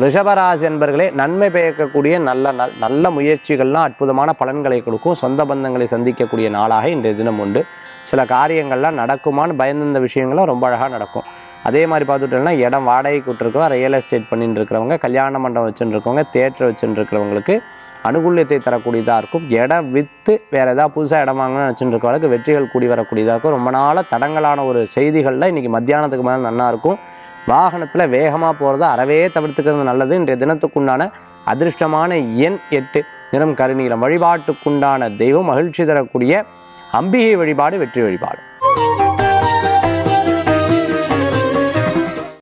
ரிஷபராசி என்பர்களே நன்மை பயக்கக்கூடிய நல்ல நல் நல்ல முயற்சிகள்லாம் அற்புதமான பலன்களை கொடுக்கும் சொந்த பந்தங்களை சந்திக்கக்கூடிய நாளாக இன்றைய தினம் உண்டு சில காரியங்கள்லாம் நடக்குமான்னு பயந்திருந்த விஷயங்களும் ரொம்ப அழகாக நடக்கும் அதே மாதிரி பார்த்துட்டோம்னா இடம் வாடகைக்கு விட்டுருக்கோம் ரியல் எஸ்டேட் பண்ணிட்டு இருக்கிறவங்க கல்யாண மண்டபம் வச்சுட்டு இருக்கவங்க தேட்டர் வச்சுட்டு இருக்கிறவங்களுக்கு அனுகூல்யத்தை தரக்கூடியதாக இருக்கும் இடம் விற்று வேறு ஏதாவது புதுசாக இடம் வாங்கணும்னு வச்சுட்டு இருக்கவங்களுக்கு வெற்றிகள் கூடி வரக்கூடியதாக இருக்கும் ரொம்ப நாளாக தடங்கலான ஒரு செய்திகளில் இன்றைக்கி மத்தியானத்துக்கு மேலே நல்லா இருக்கும் வாகனத்தில் வேகமாக போகிறத அறவே தவிர்த்துக்கிறது நல்லது இன்றைய தினத்துக்குண்டான அதிர்ஷ்டமான எண் எட்டு நிறம் கருநீலம் வழிபாட்டுக்குண்டான தெய்வம் மகிழ்ச்சி தரக்கூடிய அம்பிகை வழிபாடு வெற்றி வழிபாடு